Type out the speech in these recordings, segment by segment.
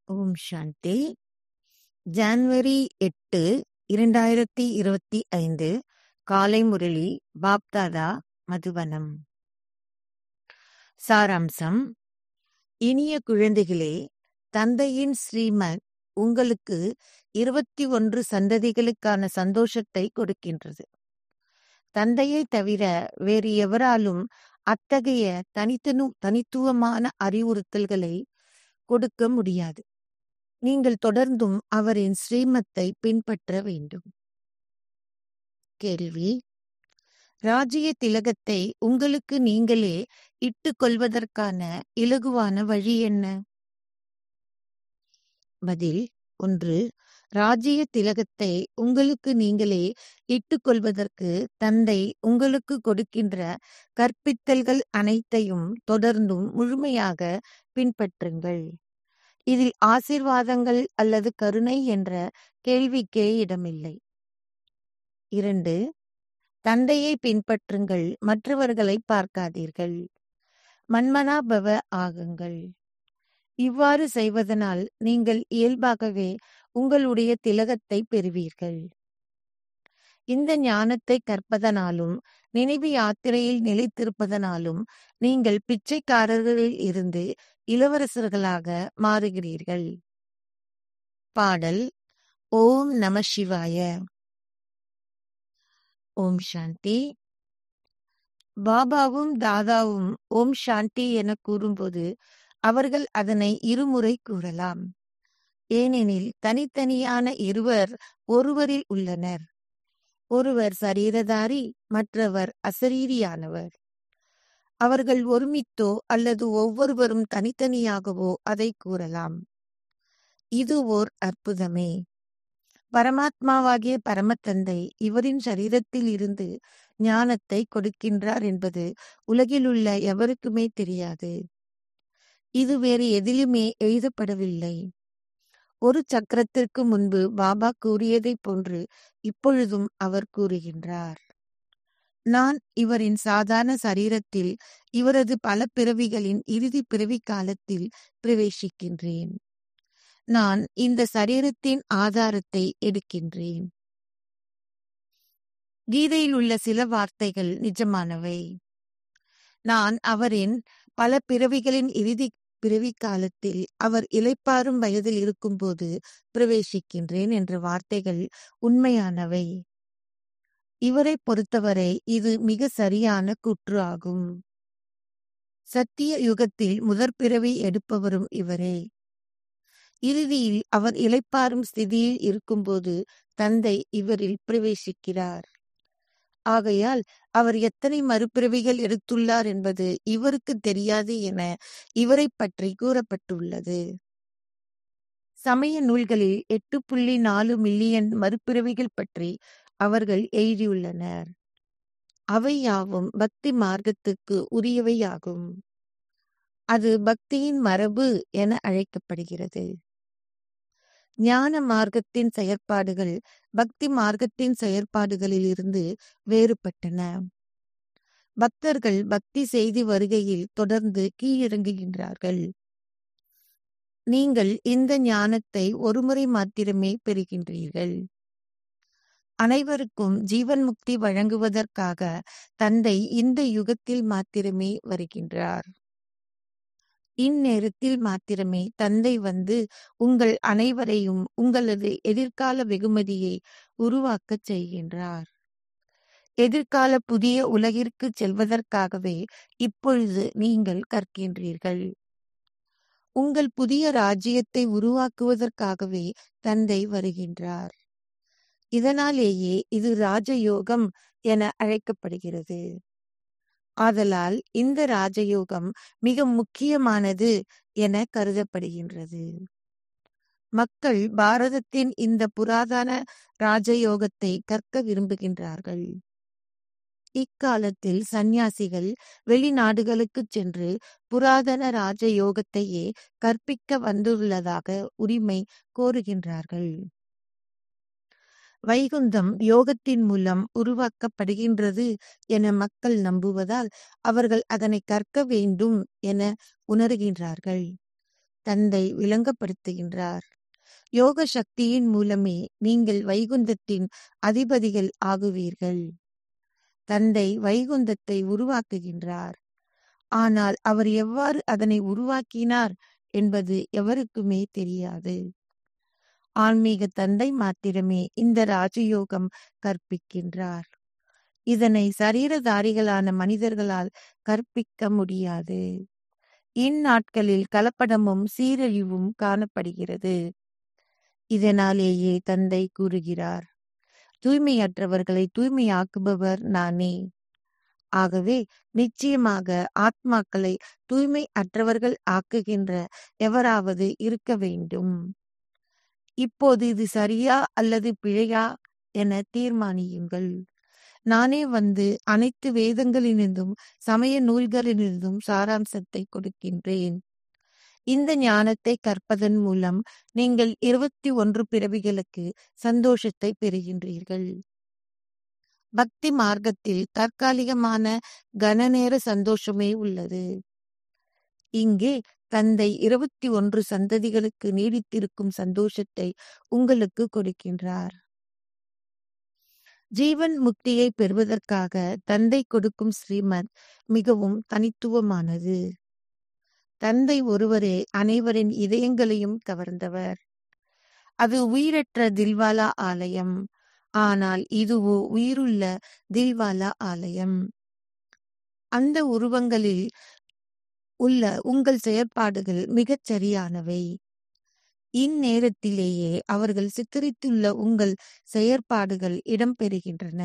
ஓம் சாந்தி January எட்டு இரண்டாயிரத்தி இருபத்தி ஐந்து காலை முரளி பாப்தாதா மதுவனம் சாராம்சம் இனிய குழந்தைகளே தந்தையின் ஸ்ரீமத் உங்களுக்கு இருபத்தி ஒன்று சந்ததிகளுக்கான சந்தோஷத்தை கொடுக்கின்றது தந்தையை தவிர வேறு எவராலும் அத்தகைய தனித்தனு தனித்துவமான அறிவுறுத்தல்களை கொடுக்க முடியாது நீங்கள் தொடர்ந்தும் அவரின் ஸ்ரீமத்தை பின்பற்ற வேண்டும் கேள்வி ராஜ்ய திலகத்தை உங்களுக்கு நீங்களே இட்டுக் கொள்வதற்கான இலகுவான வழி என்ன பதில் ஒன்று ராஜ்ய திலகத்தை உங்களுக்கு நீங்களே இட்டுக் கொள்வதற்கு தந்தை உங்களுக்கு கொடுக்கின்ற கற்பித்தல்கள் அனைத்தையும் தொடர்ந்தும் முழுமையாக பின்பற்றுங்கள் இதில் ஆசிர்வாதங்கள் அல்லது கருணை என்ற கேள்விக்கே இடமில்லை இரண்டு தந்தையை பின்பற்றுங்கள் மற்றவர்களை பார்க்காதீர்கள் மன்மனாபவ ஆகுங்கள் இவ்வாறு செய்வதனால் நீங்கள் இயல்பாகவே உங்களுடைய திலகத்தை பெறுவீர்கள் இந்த ஞானத்தை கற்பதனாலும் நினைவு யாத்திரையில் நிலைத்திருப்பதனாலும் நீங்கள் பிச்சைக்காரர்களில் இருந்து இளவரசர்களாக மாறுகிறீர்கள் பாடல் ஓம் நம சிவாய ஓம் சாந்தி பாபாவும் தாதாவும் ஓம் சாந்தி என கூறும்போது அவர்கள் அதனை இருமுறை கூறலாம் ஏனெனில் தனித்தனியான இருவர் ஒருவரில் உள்ளனர் ஒருவர் சரீரதாரி மற்றவர் அசரீரியானவர் அவர்கள் ஒருமித்தோ அல்லது ஒவ்வொருவரும் தனித்தனியாகவோ அதை கூறலாம் இது ஓர் அற்புதமே பரமாத்மாவாகிய பரமத்தந்தை இவரின் சரீரத்தில் இருந்து ஞானத்தை கொடுக்கின்றார் என்பது உலகிலுள்ள எவருக்குமே தெரியாது இது வேறு எதிலுமே எழுதப்படவில்லை ஒரு சக்கரத்திற்கு முன்பு பாபா கூறியதைப் போன்று இப்பொழுதும் அவர் கூறுகின்றார் நான் இவரின் சாதாரண சரீரத்தில் இவரது பல பிறவிகளின் இறுதி பிறவி காலத்தில் பிரவேசிக்கின்றேன் நான் இந்த சரீரத்தின் ஆதாரத்தை எடுக்கின்றேன் கீதையில் உள்ள சில வார்த்தைகள் நிஜமானவை நான் அவரின் பல பிறவிகளின் இறுதி பிறவி காலத்தில் அவர் இலைப்பாறும் வயதில் இருக்கும்போது பிரவேசிக்கின்றேன் என்ற வார்த்தைகள் உண்மையானவை இவரை பொறுத்தவரை இது மிக சரியான கூற்று ஆகும் சத்திய யுகத்தில் முதற் பிறவி எடுப்பவரும் இவரே இறுதியில் அவர் இலைப்பாறும் ஸ்திதியில் இருக்கும்போது தந்தை இவரில் பிரவேசிக்கிறார் ஆகையால் அவர் எத்தனை மறுபிறவிகள் எடுத்துள்ளார் என்பது இவருக்கு தெரியாது என இவரை பற்றி கூறப்பட்டுள்ளது சமய நூல்களில் எட்டு புள்ளி நாலு மில்லியன் மறுபிறவிகள் பற்றி அவர்கள் எழுதியுள்ளனர் அவை யாவும் பக்தி மார்க்கத்துக்கு உரியவையாகும் அது பக்தியின் மரபு என அழைக்கப்படுகிறது ஞான மார்க்கத்தின் செயற்பாடுகள் பக்தி மார்க்கத்தின் செயற்பாடுகளில் இருந்து வேறுபட்டன பக்தர்கள் பக்தி செய்து வருகையில் தொடர்ந்து கீழிறங்குகின்றார்கள் நீங்கள் இந்த ஞானத்தை ஒருமுறை மாத்திரமே பெறுகின்றீர்கள் அனைவருக்கும் ஜீவன் முக்தி வழங்குவதற்காக தந்தை இந்த யுகத்தில் மாத்திரமே வருகின்றார் இந்நேரத்தில் மாத்திரமே தந்தை வந்து உங்கள் அனைவரையும் உங்களது எதிர்கால வெகுமதியை உருவாக்கச் செய்கின்றார் எதிர்கால புதிய உலகிற்கு செல்வதற்காகவே இப்பொழுது நீங்கள் கற்கின்றீர்கள் உங்கள் புதிய ராஜ்யத்தை உருவாக்குவதற்காகவே தந்தை வருகின்றார் இதனாலேயே இது ராஜயோகம் என அழைக்கப்படுகிறது ஆதலால் இந்த ராஜயோகம் மிக முக்கியமானது என கருதப்படுகின்றது மக்கள் பாரதத்தின் இந்த புராதன ராஜயோகத்தை கற்க விரும்புகின்றார்கள் இக்காலத்தில் சந்நியாசிகள் வெளிநாடுகளுக்கு சென்று புராதன ராஜயோகத்தையே கற்பிக்க வந்துள்ளதாக உரிமை கோருகின்றார்கள் வைகுந்தம் யோகத்தின் மூலம் உருவாக்கப்படுகின்றது என மக்கள் நம்புவதால் அவர்கள் அதனை கற்க வேண்டும் என உணர்கின்றார்கள் தந்தை விளங்கப்படுத்துகின்றார் யோக சக்தியின் மூலமே நீங்கள் வைகுந்தத்தின் அதிபதிகள் ஆகுவீர்கள் தந்தை வைகுந்தத்தை உருவாக்குகின்றார் ஆனால் அவர் எவ்வாறு அதனை உருவாக்கினார் என்பது எவருக்குமே தெரியாது ஆன்மீக தந்தை மாத்திரமே இந்த ராஜயோகம் கற்பிக்கின்றார் இதனை சரீரதாரிகளான மனிதர்களால் கற்பிக்க முடியாது இந்நாட்களில் கலப்படமும் சீரழிவும் காணப்படுகிறது இதனாலேயே தந்தை கூறுகிறார் தூய்மையற்றவர்களை தூய்மையாக்குபவர் நானே ஆகவே நிச்சயமாக ஆத்மாக்களை தூய்மை அற்றவர்கள் ஆக்குகின்ற எவராவது இருக்க வேண்டும் இப்போது இது சரியா அல்லது பிழையா என தீர்மானியுங்கள் நானே வந்து அனைத்து வேதங்களிலிருந்தும் சமய நூல்களிலிருந்தும் சாராம்சத்தை கொடுக்கின்றேன் இந்த ஞானத்தை கற்பதன் மூலம் நீங்கள் இருபத்தி ஒன்று பிறவிகளுக்கு சந்தோஷத்தை பெறுகின்றீர்கள் பக்தி மார்க்கத்தில் தற்காலிகமான கனநேர சந்தோஷமே உள்ளது இங்கே தந்தை இருபத்தி ஒன்று சந்ததிகளுக்கு நீடித்திருக்கும் சந்தோஷத்தை உங்களுக்கு கொடுக்கின்றார் ஜீவன் முக்தியை பெறுவதற்காக தந்தை கொடுக்கும் ஸ்ரீமத் மிகவும் தனித்துவமானது தந்தை ஒருவரே அனைவரின் இதயங்களையும் கவர்ந்தவர் அது உயிரற்ற தில்வாலா ஆலயம் ஆனால் இதுவோ உயிருள்ள தில்வாலா ஆலயம் அந்த உருவங்களில் உள்ள உங்கள் செயற்பாடுகள் மிகச் சரியானவை இந்நேரத்திலேயே அவர்கள் சித்தரித்துள்ள உங்கள் செயற்பாடுகள் இடம்பெறுகின்றன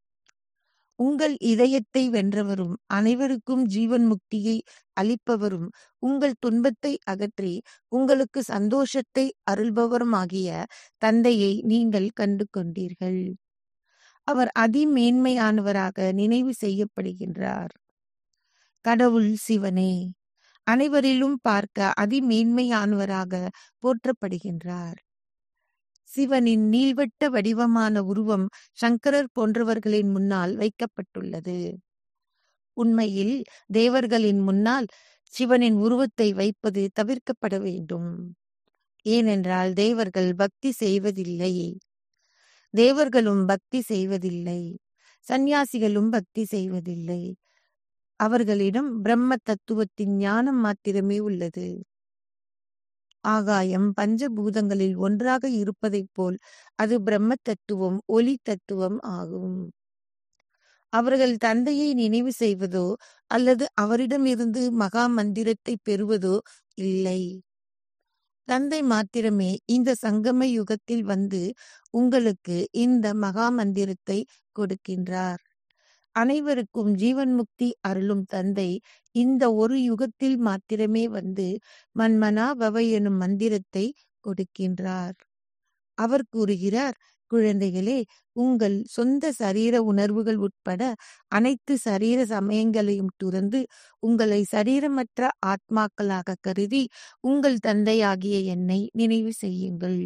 உங்கள் இதயத்தை வென்றவரும் அனைவருக்கும் ஜீவன் முக்தியை அளிப்பவரும் உங்கள் துன்பத்தை அகற்றி உங்களுக்கு சந்தோஷத்தை அருள்பவருமாகிய தந்தையை நீங்கள் கண்டு கொண்டீர்கள் அவர் அதிமேன்மையானவராக நினைவு செய்யப்படுகின்றார் கடவுள் சிவனே அனைவரிலும் பார்க்க அதிமேன்மையானவராக போற்றப்படுகின்றார் சிவனின் நீள்வட்ட வடிவமான உருவம் சங்கரர் போன்றவர்களின் முன்னால் வைக்கப்பட்டுள்ளது உண்மையில் தேவர்களின் முன்னால் சிவனின் உருவத்தை வைப்பது தவிர்க்கப்பட வேண்டும் ஏனென்றால் தேவர்கள் பக்தி செய்வதில்லை தேவர்களும் பக்தி செய்வதில்லை சந்நியாசிகளும் பக்தி செய்வதில்லை அவர்களிடம் பிரம்ம தத்துவத்தின் ஞானம் மாத்திரமே உள்ளது ஆகாயம் பஞ்சபூதங்களில் ஒன்றாக இருப்பதைப் போல் அது பிரம்ம தத்துவம் ஒளி தத்துவம் ஆகும் அவர்கள் தந்தையை நினைவு செய்வதோ அல்லது அவரிடமிருந்து மகா மந்திரத்தை பெறுவதோ இல்லை தந்தை மாத்திரமே இந்த சங்கம யுகத்தில் வந்து உங்களுக்கு இந்த மகா மந்திரத்தை கொடுக்கின்றார் அனைவருக்கும் ஜீவன் முக்தி அருளும் தந்தை இந்த ஒரு யுகத்தில் மாத்திரமே வந்து மன்மனா பவ எனும் மந்திரத்தை கொடுக்கின்றார் அவர் கூறுகிறார் குழந்தைகளே உங்கள் சொந்த சரீர உணர்வுகள் உட்பட அனைத்து சரீர சமயங்களையும் துறந்து உங்களை சரீரமற்ற ஆத்மாக்களாக கருதி உங்கள் தந்தையாகிய என்னை நினைவு செய்யுங்கள்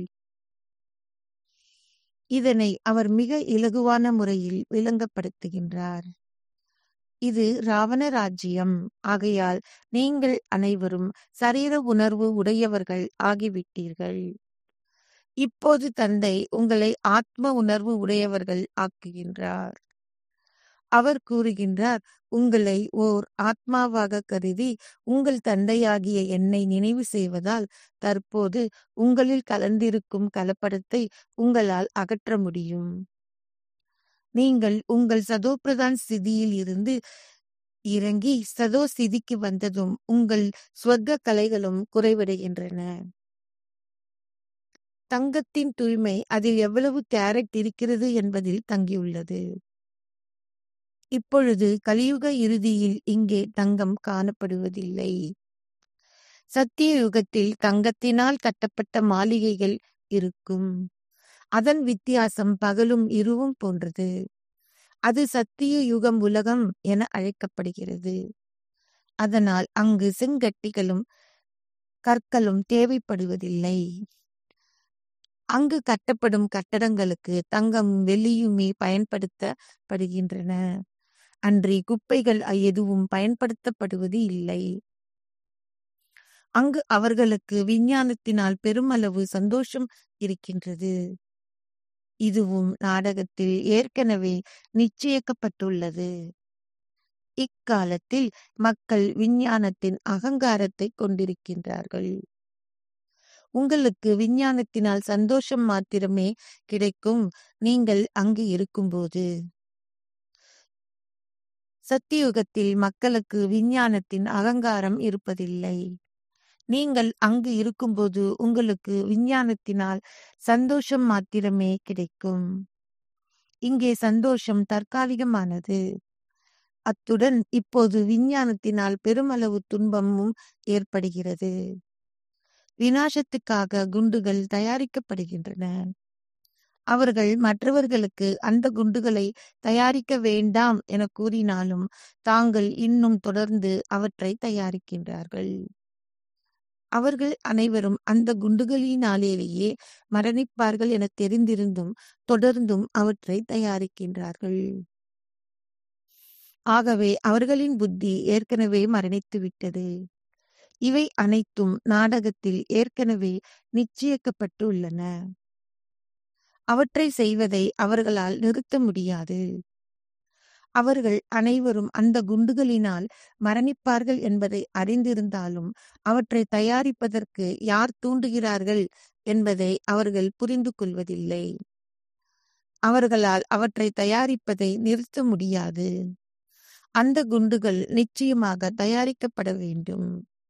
இதனை அவர் மிக இலகுவான முறையில் விளங்கப்படுத்துகின்றார் இது ராவண ராஜ்யம் ஆகையால் நீங்கள் அனைவரும் சரீர உணர்வு உடையவர்கள் ஆகிவிட்டீர்கள் இப்போது தந்தை உங்களை ஆத்ம உணர்வு உடையவர்கள் ஆக்குகின்றார் அவர் கூறுகின்றார் உங்களை ஓர் ஆத்மாவாக கருதி உங்கள் தந்தையாகிய என்னை நினைவு செய்வதால் தற்போது உங்களில் கலந்திருக்கும் கலப்படத்தை உங்களால் அகற்ற முடியும் நீங்கள் உங்கள் சதோப்பிரதான் ஸ்திதியில் இருந்து இறங்கி சதோ ஸ்திதிக்கு வந்ததும் உங்கள் ஸ்வர்க்க கலைகளும் குறைவடைகின்றன தங்கத்தின் தூய்மை அதில் எவ்வளவு கேரட் இருக்கிறது என்பதில் தங்கியுள்ளது இப்பொழுது கலியுக இறுதியில் இங்கே தங்கம் காணப்படுவதில்லை சத்திய யுகத்தில் தங்கத்தினால் கட்டப்பட்ட மாளிகைகள் இருக்கும் அதன் வித்தியாசம் பகலும் இருவும் போன்றது அது சத்திய யுகம் உலகம் என அழைக்கப்படுகிறது அதனால் அங்கு செங்கட்டிகளும் கற்களும் தேவைப்படுவதில்லை அங்கு கட்டப்படும் கட்டடங்களுக்கு தங்கம் வெள்ளியுமே பயன்படுத்தப்படுகின்றன அன்றி குப்பைகள் எதுவும் பயன்படுத்தப்படுவது இல்லை அங்கு அவர்களுக்கு விஞ்ஞானத்தினால் பெருமளவு சந்தோஷம் இருக்கின்றது இதுவும் நாடகத்தில் ஏற்கனவே நிச்சயிக்கப்பட்டுள்ளது இக்காலத்தில் மக்கள் விஞ்ஞானத்தின் அகங்காரத்தை கொண்டிருக்கின்றார்கள் உங்களுக்கு விஞ்ஞானத்தினால் சந்தோஷம் மாத்திரமே கிடைக்கும் நீங்கள் அங்கு இருக்கும்போது சத்தியுகத்தில் மக்களுக்கு விஞ்ஞானத்தின் அகங்காரம் இருப்பதில்லை நீங்கள் அங்கு இருக்கும்போது உங்களுக்கு விஞ்ஞானத்தினால் சந்தோஷம் மாத்திரமே கிடைக்கும் இங்கே சந்தோஷம் தற்காலிகமானது அத்துடன் இப்போது விஞ்ஞானத்தினால் பெருமளவு துன்பமும் ஏற்படுகிறது வினாசத்துக்காக குண்டுகள் தயாரிக்கப்படுகின்றன அவர்கள் மற்றவர்களுக்கு அந்த குண்டுகளை தயாரிக்க வேண்டாம் என கூறினாலும் தாங்கள் இன்னும் தொடர்ந்து அவற்றை தயாரிக்கின்றார்கள் அவர்கள் அனைவரும் அந்த குண்டுகளினாலேயே மரணிப்பார்கள் என தெரிந்திருந்தும் தொடர்ந்தும் அவற்றை தயாரிக்கின்றார்கள் ஆகவே அவர்களின் புத்தி ஏற்கனவே மரணித்து விட்டது இவை அனைத்தும் நாடகத்தில் ஏற்கனவே நிச்சயிக்கப்பட்டு உள்ளன அவற்றை செய்வதை அவர்களால் நிறுத்த முடியாது அவர்கள் அனைவரும் அந்த குண்டுகளினால் மரணிப்பார்கள் என்பதை அறிந்திருந்தாலும் அவற்றை தயாரிப்பதற்கு யார் தூண்டுகிறார்கள் என்பதை அவர்கள் புரிந்து கொள்வதில்லை அவர்களால் அவற்றை தயாரிப்பதை நிறுத்த முடியாது அந்த குண்டுகள் நிச்சயமாக தயாரிக்கப்பட வேண்டும்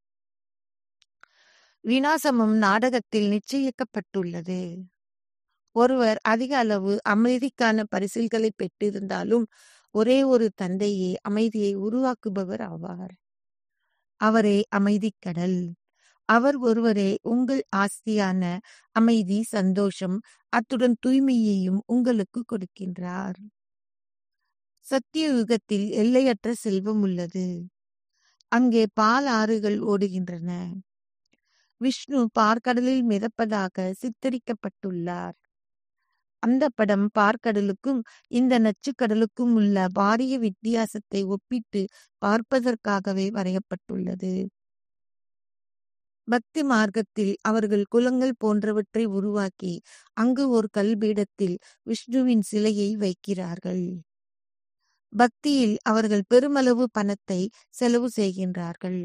வினாசமும் நாடகத்தில் நிச்சயிக்கப்பட்டுள்ளது ஒருவர் அதிக அளவு அமைதிக்கான பரிசில்களை பெற்றிருந்தாலும் ஒரே ஒரு தந்தையே அமைதியை உருவாக்குபவர் ஆவார் அவரே அமைதிக்கடல் அவர் ஒருவரே உங்கள் ஆஸ்தியான அமைதி சந்தோஷம் அத்துடன் தூய்மையையும் உங்களுக்கு கொடுக்கின்றார் சத்திய யுகத்தில் எல்லையற்ற செல்வம் உள்ளது அங்கே பால் ஆறுகள் ஓடுகின்றன விஷ்ணு பார்க்கடலில் மிதப்பதாக சித்தரிக்கப்பட்டுள்ளார் அந்த படம் பார்க்கடலுக்கும் இந்த நச்சுக்கடலுக்கும் உள்ள பாரிய வித்தியாசத்தை ஒப்பிட்டு பார்ப்பதற்காகவே வரையப்பட்டுள்ளது பக்தி மார்க்கத்தில் அவர்கள் குலங்கள் போன்றவற்றை உருவாக்கி அங்கு ஒரு கல்பீடத்தில் விஷ்ணுவின் சிலையை வைக்கிறார்கள் பக்தியில் அவர்கள் பெருமளவு பணத்தை செலவு செய்கின்றார்கள்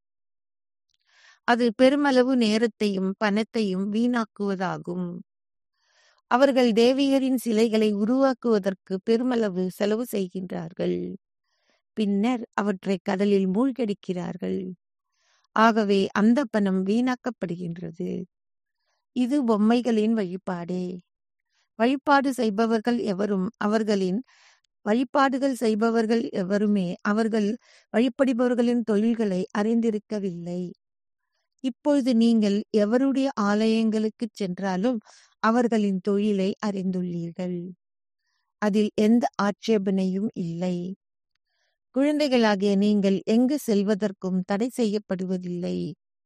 அது பெருமளவு நேரத்தையும் பணத்தையும் வீணாக்குவதாகும் அவர்கள் தேவியரின் சிலைகளை உருவாக்குவதற்கு பெருமளவு செலவு செய்கின்றார்கள் பின்னர் அவற்றை கடலில் மூழ்கடிக்கிறார்கள் ஆகவே அந்த பணம் வீணாக்கப்படுகின்றது இது பொம்மைகளின் வழிபாடே வழிபாடு செய்பவர்கள் எவரும் அவர்களின் வழிபாடுகள் செய்பவர்கள் எவருமே அவர்கள் வழிபடுபவர்களின் தொழில்களை அறிந்திருக்கவில்லை இப்பொழுது நீங்கள் எவருடைய ஆலயங்களுக்கு சென்றாலும் அவர்களின் தொழிலை அறிந்துள்ளீர்கள் அதில் எந்த ஆட்சேபனையும் இல்லை குழந்தைகளாகிய நீங்கள் எங்கு செல்வதற்கும் தடை செய்யப்படுவதில்லை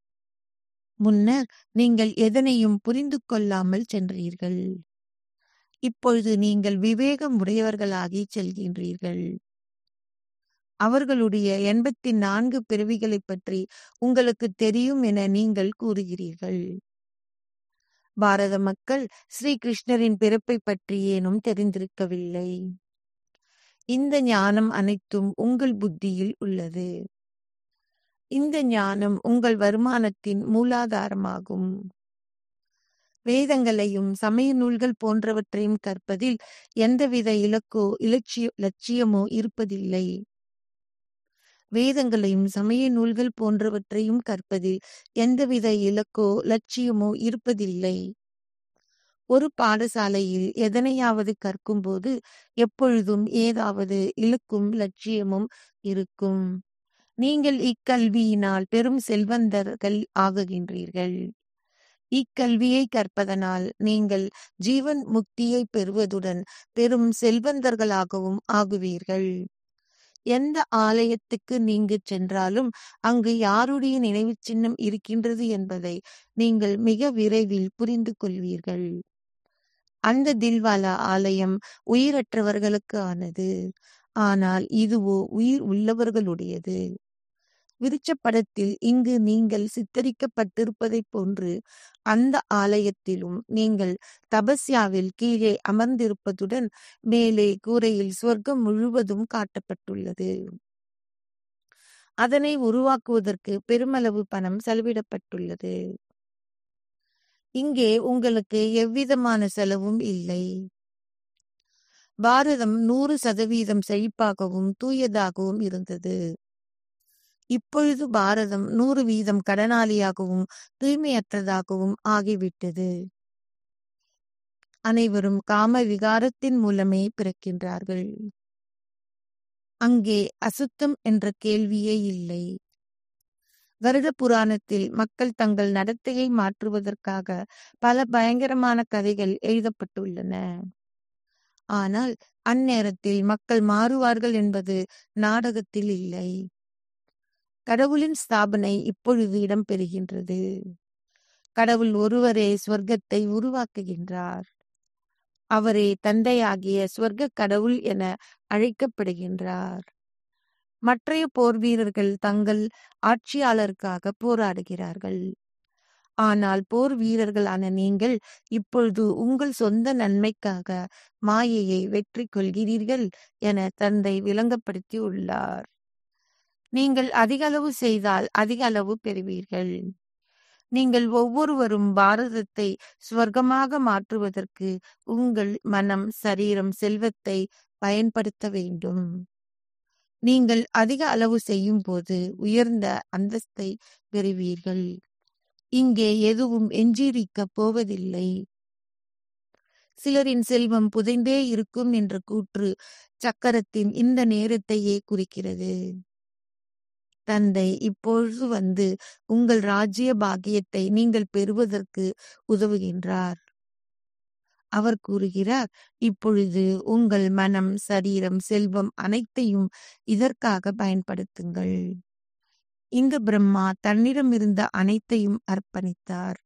முன்னர் நீங்கள் எதனையும் புரிந்து கொள்ளாமல் சென்றீர்கள் இப்பொழுது நீங்கள் விவேகம் உடையவர்களாகி செல்கின்றீர்கள் அவர்களுடைய எண்பத்தி நான்கு பிறவிகளைப் பற்றி உங்களுக்கு தெரியும் என நீங்கள் கூறுகிறீர்கள் பாரத மக்கள் ஸ்ரீ கிருஷ்ணரின் பிறப்பை பற்றி ஏனும் தெரிந்திருக்கவில்லை இந்த ஞானம் அனைத்தும் உங்கள் புத்தியில் உள்ளது இந்த ஞானம் உங்கள் வருமானத்தின் மூலாதாரமாகும் வேதங்களையும் சமய நூல்கள் போன்றவற்றையும் கற்பதில் எந்தவித இலக்கோ இலட்சிய லட்சியமோ இருப்பதில்லை வேதங்களையும் சமய நூல்கள் போன்றவற்றையும் கற்பதில் எந்தவித இலக்கோ லட்சியமோ இருப்பதில்லை ஒரு பாடசாலையில் எதனையாவது கற்கும்போது எப்பொழுதும் ஏதாவது இலக்கும் லட்சியமும் இருக்கும் நீங்கள் இக்கல்வியினால் பெரும் செல்வந்தர்கள் ஆகுகின்றீர்கள் இக்கல்வியை கற்பதனால் நீங்கள் ஜீவன் முக்தியை பெறுவதுடன் பெரும் செல்வந்தர்களாகவும் ஆகுவீர்கள் எந்த ஆலயத்துக்கு நீங்க சென்றாலும் அங்கு யாருடைய நினைவு சின்னம் இருக்கின்றது என்பதை நீங்கள் மிக விரைவில் புரிந்து கொள்வீர்கள் அந்த தில்வாலா ஆலயம் உயிரற்றவர்களுக்கு ஆனது ஆனால் இதுவோ உயிர் உள்ளவர்களுடையது விருட்சப்படத்தில் இங்கு நீங்கள் சித்தரிக்கப்பட்டிருப்பதைப் போன்று அந்த ஆலயத்திலும் நீங்கள் தபஸ்யாவில் கீழே அமர்ந்திருப்பதுடன் மேலே கூரையில் சொர்க்கம் முழுவதும் காட்டப்பட்டுள்ளது அதனை உருவாக்குவதற்கு பெருமளவு பணம் செலவிடப்பட்டுள்ளது இங்கே உங்களுக்கு எவ்விதமான செலவும் இல்லை பாரதம் நூறு சதவீதம் செழிப்பாகவும் தூயதாகவும் இருந்தது இப்பொழுது பாரதம் நூறு வீதம் கடனாளியாகவும் தூய்மையற்றதாகவும் ஆகிவிட்டது அனைவரும் காம விகாரத்தின் மூலமே பிறக்கின்றார்கள் அங்கே அசுத்தம் என்ற கேள்வியே இல்லை வருட புராணத்தில் மக்கள் தங்கள் நடத்தையை மாற்றுவதற்காக பல பயங்கரமான கதைகள் எழுதப்பட்டுள்ளன ஆனால் அந்நேரத்தில் மக்கள் மாறுவார்கள் என்பது நாடகத்தில் இல்லை கடவுளின் ஸ்தாபனை இப்பொழுது இடம்பெறுகின்றது கடவுள் ஒருவரே ஸ்வர்க்கத்தை உருவாக்குகின்றார் அவரே தந்தையாகிய ஸ்வர்க்க கடவுள் என அழைக்கப்படுகின்றார் மற்றைய போர் வீரர்கள் தங்கள் ஆட்சியாளருக்காக போராடுகிறார்கள் ஆனால் போர் வீரர்களான நீங்கள் இப்பொழுது உங்கள் சொந்த நன்மைக்காக மாயையை வெற்றி கொள்கிறீர்கள் என தந்தை விளங்கப்படுத்தி உள்ளார் நீங்கள் அதிக அளவு செய்தால் அதிக அளவு பெறுவீர்கள் நீங்கள் ஒவ்வொருவரும் பாரதத்தை ஸ்வர்க்கமாக மாற்றுவதற்கு உங்கள் மனம் சரீரம் செல்வத்தை பயன்படுத்த வேண்டும் நீங்கள் அதிக அளவு செய்யும் போது உயர்ந்த அந்தஸ்தை பெறுவீர்கள் இங்கே எதுவும் எஞ்சியிருக்கப் போவதில்லை சிலரின் செல்வம் புதைந்தே இருக்கும் என்ற கூற்று சக்கரத்தின் இந்த நேரத்தையே குறிக்கிறது தந்தை இப்பொழுது வந்து உங்கள் ராஜ்ய பாக்கியத்தை நீங்கள் பெறுவதற்கு உதவுகின்றார் அவர் கூறுகிறார் இப்பொழுது உங்கள் மனம் சரீரம் செல்வம் அனைத்தையும் இதற்காக பயன்படுத்துங்கள் இங்கு பிரம்மா தன்னிடமிருந்த அனைத்தையும் அர்ப்பணித்தார்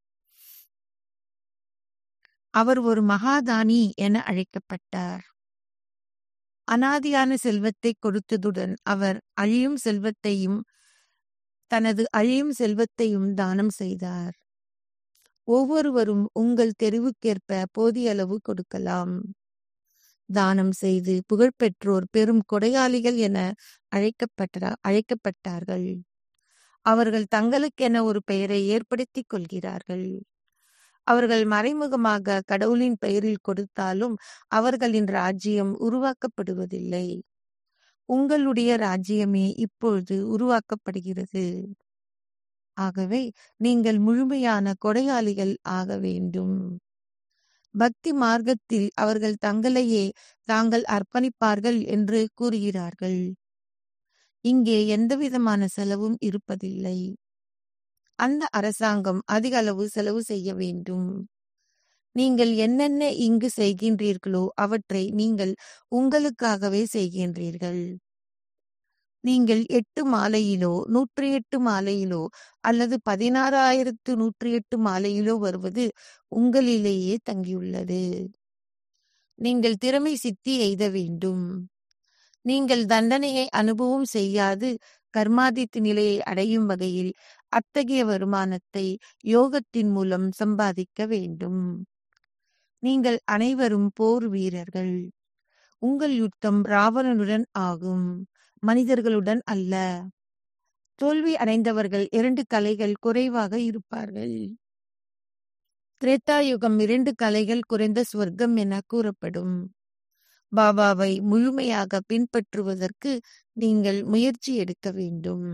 அவர் ஒரு மகாதானி என அழைக்கப்பட்டார் அனாதியான செல்வத்தை கொடுத்ததுடன் அவர் அழியும் செல்வத்தையும் தனது அழியும் செல்வத்தையும் தானம் செய்தார் ஒவ்வொருவரும் உங்கள் தெரிவுக்கேற்ப போதிய அளவு கொடுக்கலாம் தானம் செய்து புகழ்பெற்றோர் பெரும் கொடையாளிகள் என அழைக்கப்பட்ட அழைக்கப்பட்டார்கள் அவர்கள் தங்களுக்கென ஒரு பெயரை ஏற்படுத்திக் கொள்கிறார்கள் அவர்கள் மறைமுகமாக கடவுளின் பெயரில் கொடுத்தாலும் அவர்களின் ராஜ்யம் உருவாக்கப்படுவதில்லை உங்களுடைய ராஜ்யமே இப்பொழுது உருவாக்கப்படுகிறது ஆகவே நீங்கள் முழுமையான கொடையாளிகள் ஆக வேண்டும் பக்தி மார்க்கத்தில் அவர்கள் தங்களையே தாங்கள் அர்ப்பணிப்பார்கள் என்று கூறுகிறார்கள் இங்கே எந்தவிதமான செலவும் இருப்பதில்லை அந்த அரசாங்கம் அதிக அளவு செலவு செய்ய வேண்டும் நீங்கள் என்னென்ன இங்கு செய்கின்றீர்களோ அவற்றை நீங்கள் உங்களுக்காகவே செய்கின்றீர்கள் நீங்கள் எட்டு மாலையிலோ நூற்றி எட்டு மாலையிலோ அல்லது பதினாறாயிரத்து நூற்றி எட்டு மாலையிலோ வருவது உங்களிலேயே தங்கியுள்ளது நீங்கள் திறமை சித்தி எய்த வேண்டும் நீங்கள் தண்டனையை அனுபவம் செய்யாது கர்மாதித் நிலையை அடையும் வகையில் அத்தகைய வருமானத்தை யோகத்தின் மூலம் சம்பாதிக்க வேண்டும் நீங்கள் அனைவரும் போர் வீரர்கள் உங்கள் யுத்தம் ராவணனுடன் ஆகும் மனிதர்களுடன் அல்ல தோல்வி அடைந்தவர்கள் இரண்டு கலைகள் குறைவாக இருப்பார்கள் திரேத்தாயுகம் இரண்டு கலைகள் குறைந்த ஸ்வர்க்கம் என கூறப்படும் பாபாவை முழுமையாக பின்பற்றுவதற்கு நீங்கள் முயற்சி எடுக்க வேண்டும்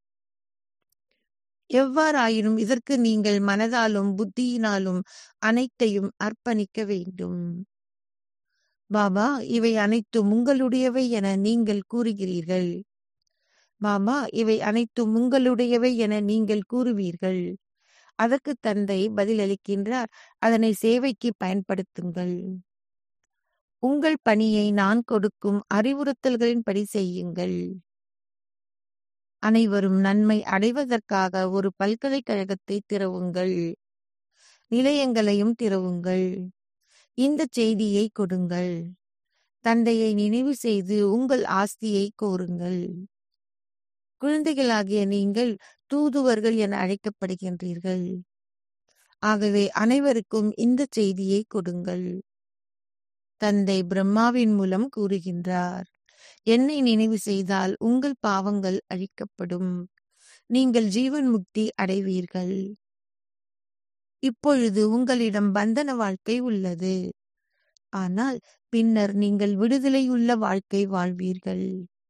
எவ்வாறாயினும் இதற்கு நீங்கள் மனதாலும் புத்தியினாலும் அனைத்தையும் அர்ப்பணிக்க வேண்டும் பாபா இவை அனைத்தும் உங்களுடையவை என நீங்கள் கூறுகிறீர்கள் பாபா இவை அனைத்தும் உங்களுடையவை என நீங்கள் கூறுவீர்கள் அதற்கு தந்தை பதிலளிக்கின்றார் அதனை சேவைக்கு பயன்படுத்துங்கள் உங்கள் பணியை நான் கொடுக்கும் அறிவுறுத்தல்களின்படி செய்யுங்கள் அனைவரும் நன்மை அடைவதற்காக ஒரு பல்கலைக்கழகத்தை திறவுங்கள் நிலையங்களையும் திறவுங்கள் இந்த செய்தியை கொடுங்கள் தந்தையை நினைவு செய்து உங்கள் ஆஸ்தியை கோருங்கள் குழந்தைகளாகிய நீங்கள் தூதுவர்கள் என அழைக்கப்படுகின்றீர்கள் ஆகவே அனைவருக்கும் இந்த செய்தியை கொடுங்கள் தந்தை பிரம்மாவின் மூலம் கூறுகின்றார் என்னை நினைவு செய்தால் உங்கள் பாவங்கள் அழிக்கப்படும் நீங்கள் ஜீவன் முக்தி அடைவீர்கள் இப்பொழுது உங்களிடம் பந்தன வாழ்க்கை உள்ளது ஆனால் பின்னர் நீங்கள் விடுதலை உள்ள வாழ்க்கை வாழ்வீர்கள்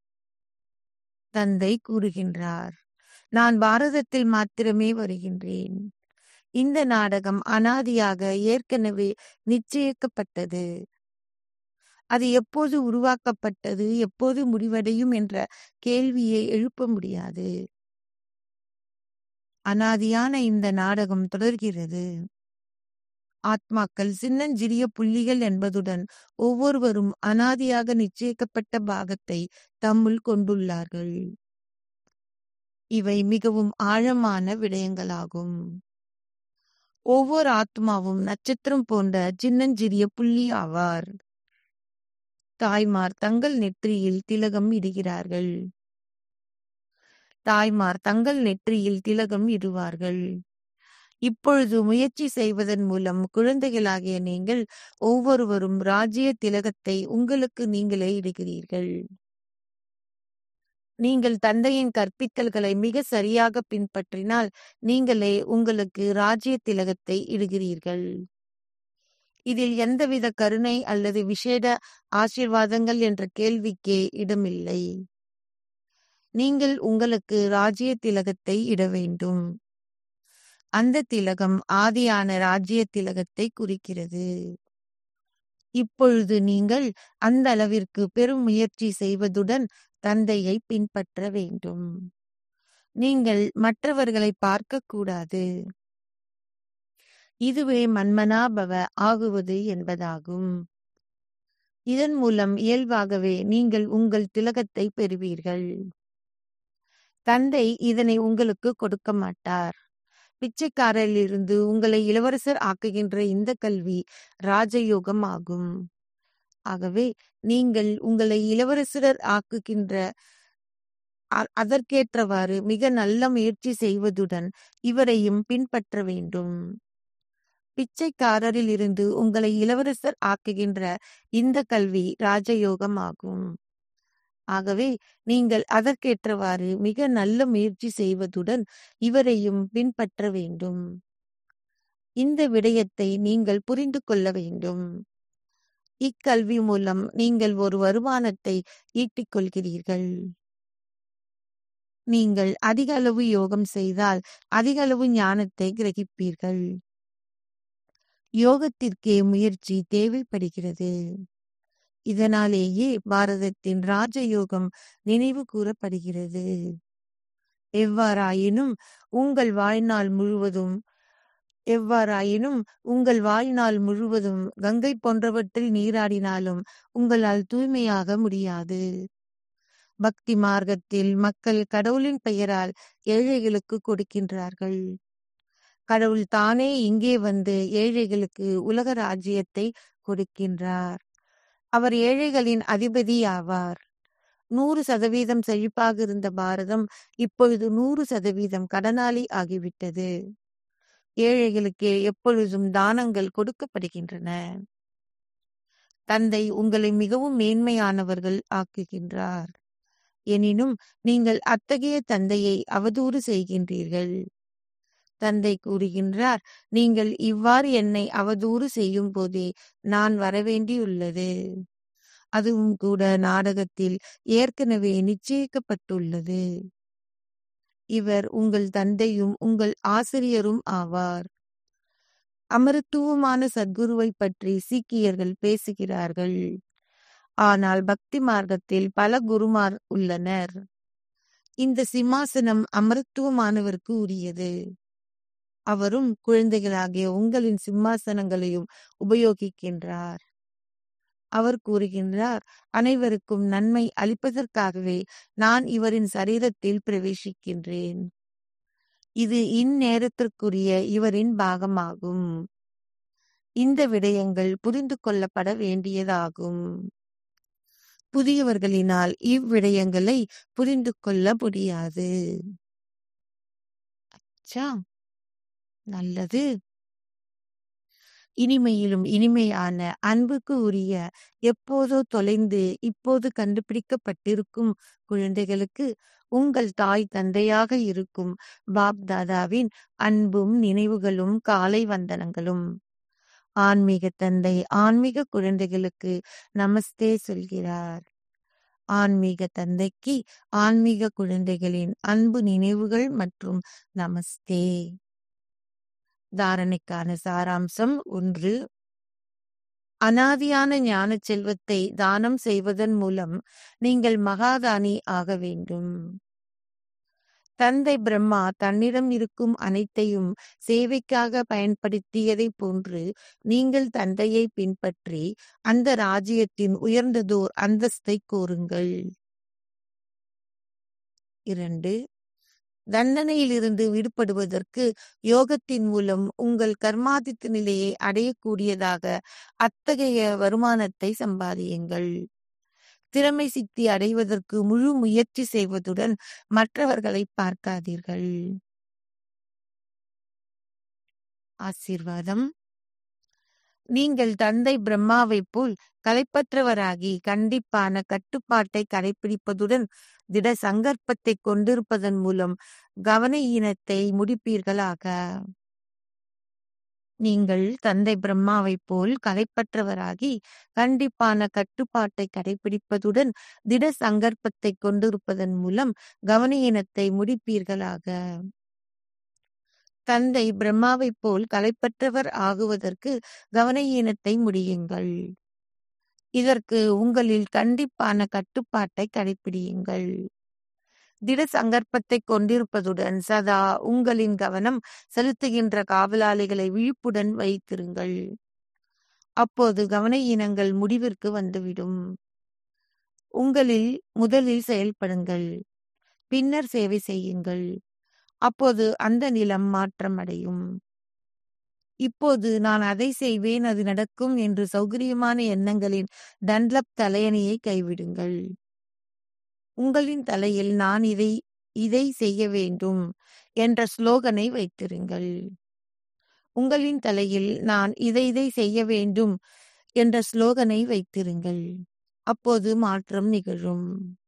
தந்தை கூறுகின்றார் நான் பாரதத்தில் மாத்திரமே வருகின்றேன் இந்த நாடகம் அனாதியாக ஏற்கனவே நிச்சயிக்கப்பட்டது அது எப்போது உருவாக்கப்பட்டது எப்போது முடிவடையும் என்ற கேள்வியை எழுப்ப முடியாது அனாதியான இந்த நாடகம் தொடர்கிறது ஆத்மாக்கள் சின்னஞ்சிறிய புள்ளிகள் என்பதுடன் ஒவ்வொருவரும் அனாதியாக நிச்சயிக்கப்பட்ட பாகத்தை தம்முள் கொண்டுள்ளார்கள் இவை மிகவும் ஆழமான விடயங்களாகும் ஒவ்வொரு ஆத்மாவும் நட்சத்திரம் போன்ற சின்னஞ்சிறிய புள்ளி ஆவார் தாய்மார் தங்கள் நெற்றியில் திலகம் இடுகிறார்கள் தாய்மார் தங்கள் நெற்றியில் திலகம் இடுவார்கள் இப்பொழுது முயற்சி செய்வதன் மூலம் குழந்தைகளாகிய நீங்கள் ஒவ்வொருவரும் ராஜ்ய திலகத்தை உங்களுக்கு நீங்களே இடுகிறீர்கள் நீங்கள் தந்தையின் கற்பித்தல்களை மிக சரியாக பின்பற்றினால் நீங்களே உங்களுக்கு ராஜ்ய திலகத்தை இடுகிறீர்கள் இதில் எந்தவித கருணை அல்லது விசேட ஆசீர்வாதங்கள் என்ற கேள்விக்கே இடமில்லை நீங்கள் உங்களுக்கு ராஜ்ய திலகத்தை இட வேண்டும் அந்த திலகம் ஆதியான ராஜ்ய திலகத்தை குறிக்கிறது இப்பொழுது நீங்கள் அந்த அளவிற்கு பெரும் முயற்சி செய்வதுடன் தந்தையை பின்பற்ற வேண்டும் நீங்கள் மற்றவர்களை பார்க்க கூடாது இதுவே மன்மனாபவ ஆகுவது என்பதாகும் இதன் மூலம் இயல்பாகவே நீங்கள் உங்கள் திலகத்தை பெறுவீர்கள் தந்தை இதனை உங்களுக்கு கொடுக்க மாட்டார் பிச்சைக்காரரிலிருந்து உங்களை இளவரசர் ஆக்குகின்ற இந்த கல்வி ராஜயோகம் ஆகும் ஆகவே நீங்கள் உங்களை இளவரசர் ஆக்குகின்ற அதற்கேற்றவாறு மிக நல்ல முயற்சி செய்வதுடன் இவரையும் பின்பற்ற வேண்டும் பிச்சைக்காரரில் இருந்து உங்களை இளவரசர் ஆக்குகின்ற இந்த கல்வி ராஜயோகம் ஆகும் ஆகவே நீங்கள் அதற்கேற்றவாறு மிக நல்ல முயற்சி செய்வதுடன் இவரையும் பின்பற்ற வேண்டும் இந்த விடயத்தை நீங்கள் புரிந்து கொள்ள வேண்டும் இக்கல்வி மூலம் நீங்கள் ஒரு வருமானத்தை ஈட்டிக் கொள்கிறீர்கள் நீங்கள் அதிக அளவு யோகம் செய்தால் அதிக அளவு ஞானத்தை கிரகிப்பீர்கள் யோகத்திற்கே முயற்சி தேவைப்படுகிறது இதனாலேயே பாரதத்தின் ராஜயோகம் நினைவு கூறப்படுகிறது எவ்வாறாயினும் உங்கள் வாழ்நாள் முழுவதும் எவ்வாறாயினும் உங்கள் வாழ்நாள் முழுவதும் கங்கை போன்றவற்றில் நீராடினாலும் உங்களால் தூய்மையாக முடியாது பக்தி மார்க்கத்தில் மக்கள் கடவுளின் பெயரால் ஏழைகளுக்கு கொடுக்கின்றார்கள் கடவுள் தானே இங்கே வந்து ஏழைகளுக்கு உலக ராஜ்யத்தை கொடுக்கின்றார் அவர் ஏழைகளின் அதிபதி ஆவார் நூறு சதவீதம் செழிப்பாக இருந்த பாரதம் இப்பொழுது நூறு சதவீதம் கடனாளி ஆகிவிட்டது ஏழைகளுக்கு எப்பொழுதும் தானங்கள் கொடுக்கப்படுகின்றன தந்தை உங்களை மிகவும் மேன்மையானவர்கள் ஆக்குகின்றார் எனினும் நீங்கள் அத்தகைய தந்தையை அவதூறு செய்கின்றீர்கள் தந்தை கூறுகின்றார் நீங்கள் இவ்வாறு என்னை அவதூறு செய்யும் போதே நான் வரவேண்டியுள்ளது அதுவும் கூட நாடகத்தில் ஏற்கனவே நிச்சயிக்கப்பட்டுள்ளது இவர் உங்கள் தந்தையும் உங்கள் ஆசிரியரும் ஆவார் அமரத்துவமான சத்குருவை பற்றி சீக்கியர்கள் பேசுகிறார்கள் ஆனால் பக்தி மார்க்கத்தில் பல குருமார் உள்ளனர் இந்த சிம்மாசனம் அமரத்துவமானவருக்கு உரியது அவரும் குழந்தைகளாகிய உங்களின் சிம்மாசனங்களையும் உபயோகிக்கின்றார் அவர் கூறுகின்றார் அனைவருக்கும் நன்மை அளிப்பதற்காகவே நான் இவரின் சரீரத்தில் பிரவேசிக்கின்றேன் இது இந்நேரத்திற்குரிய இவரின் பாகமாகும் இந்த விடயங்கள் புரிந்து கொள்ளப்பட வேண்டியதாகும் புதியவர்களினால் இவ்விடயங்களை புரிந்து கொள்ள முடியாது அச்சா நல்லது இனிமையிலும் இனிமையான அன்புக்கு உரிய எப்போதோ தொலைந்து இப்போது கண்டுபிடிக்கப்பட்டிருக்கும் குழந்தைகளுக்கு உங்கள் தாய் தந்தையாக இருக்கும் பாப் தாதாவின் அன்பும் நினைவுகளும் காலை வந்தனங்களும் ஆன்மீக தந்தை ஆன்மீக குழந்தைகளுக்கு நமஸ்தே சொல்கிறார் ஆன்மீக தந்தைக்கு ஆன்மீக குழந்தைகளின் அன்பு நினைவுகள் மற்றும் நமஸ்தே தாரணைக்கான சாராம்சம் ஒன்று அனாதியான ஞான செல்வத்தை தானம் செய்வதன் மூலம் நீங்கள் மகாதானி ஆக வேண்டும் தந்தை பிரம்மா தன்னிடம் இருக்கும் அனைத்தையும் சேவைக்காக பயன்படுத்தியதைப் போன்று நீங்கள் தந்தையை பின்பற்றி அந்த ராஜ்யத்தின் உயர்ந்ததோர் அந்தஸ்தை கோருங்கள் இரண்டு தண்டனையிலிருந்து விடுபடுவதற்கு யோகத்தின் மூலம் உங்கள் கர்மாதித்த நிலையை அடையக்கூடியதாக அத்தகைய வருமானத்தை சம்பாதியுங்கள் திறமை சித்தி அடைவதற்கு முழு முயற்சி செய்வதுடன் மற்றவர்களை பார்க்காதீர்கள் ஆசீர்வாதம் நீங்கள் தந்தை பிரம்மாவைப் போல் கலைப்பற்றவராகி கண்டிப்பான கட்டுப்பாட்டை கடைபிடிப்பதுடன் திட சங்கற்பத்தை கொண்டிருப்பதன் மூலம் கவன ஈனத்தை முடிப்பீர்களாக நீங்கள் தந்தை பிரம்மாவைப் போல் கலைப்பற்றவராகி கண்டிப்பான கட்டுப்பாட்டை கடைபிடிப்பதுடன் திட சங்கற்பத்தை கொண்டிருப்பதன் மூலம் கவன ஈனத்தை முடிப்பீர்களாக தந்தை பிரம்மாவைப் போல் கலைப்பற்றவர் ஆகுவதற்கு கவன ஈனத்தை முடியுங்கள் இதற்கு உங்களில் கண்டிப்பான கட்டுப்பாட்டை கடைபிடியுங்கள் திட சங்கற்பத்தை கொண்டிருப்பதுடன் சதா உங்களின் கவனம் செலுத்துகின்ற காவலாளிகளை விழிப்புடன் வைத்திருங்கள் அப்போது கவன ஈனங்கள் முடிவிற்கு வந்துவிடும் உங்களில் முதலில் செயல்படுங்கள் பின்னர் சேவை செய்யுங்கள் அப்போது அந்த நிலம் மாற்றம் அடையும் இப்போது நான் அதை செய்வேன் அது நடக்கும் என்று சௌகரியமான எண்ணங்களின் டன்லப் தலையணியை கைவிடுங்கள் உங்களின் தலையில் நான் இதை இதை செய்ய வேண்டும் என்ற ஸ்லோகனை வைத்திருங்கள் உங்களின் தலையில் நான் இதை இதை செய்ய வேண்டும் என்ற ஸ்லோகனை வைத்திருங்கள் அப்போது மாற்றம் நிகழும்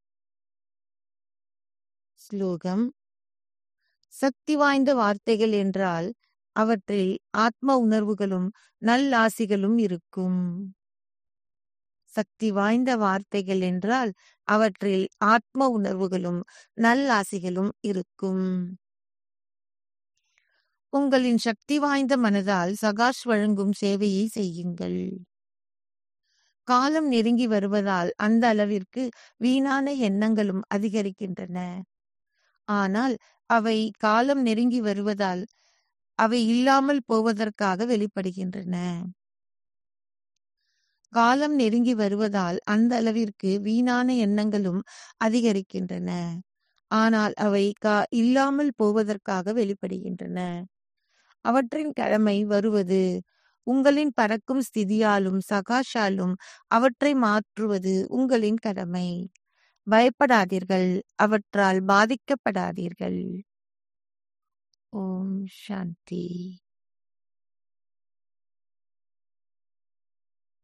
ஸ்லோகம் சக்தி வாய்ந்த வார்த்தைகள் என்றால் அவற்றில் ஆத்ம உணர்வுகளும் நல்லாசிகளும் இருக்கும் சக்தி வாய்ந்த வார்த்தைகள் என்றால் அவற்றில் ஆத்ம உணர்வுகளும் நல்லாசிகளும் இருக்கும் உங்களின் சக்தி வாய்ந்த மனதால் சகாஷ் வழங்கும் சேவையை செய்யுங்கள் காலம் நெருங்கி வருவதால் அந்த அளவிற்கு வீணான எண்ணங்களும் அதிகரிக்கின்றன ஆனால் அவை காலம் நெருங்கி வருவதால் அவை இல்லாமல் போவதற்காக வெளிப்படுகின்றன காலம் நெருங்கி வருவதால் அந்த அளவிற்கு வீணான எண்ணங்களும் அதிகரிக்கின்றன ஆனால் அவை கா இல்லாமல் போவதற்காக வெளிப்படுகின்றன அவற்றின் கடமை வருவது உங்களின் பறக்கும் ஸ்திதியாலும் சகாஷாலும் அவற்றை மாற்றுவது உங்களின் கடமை பயப்படாதீர்கள் அவற்றால் பாதிக்கப்படாதீர்கள் ஓம் சாந்தி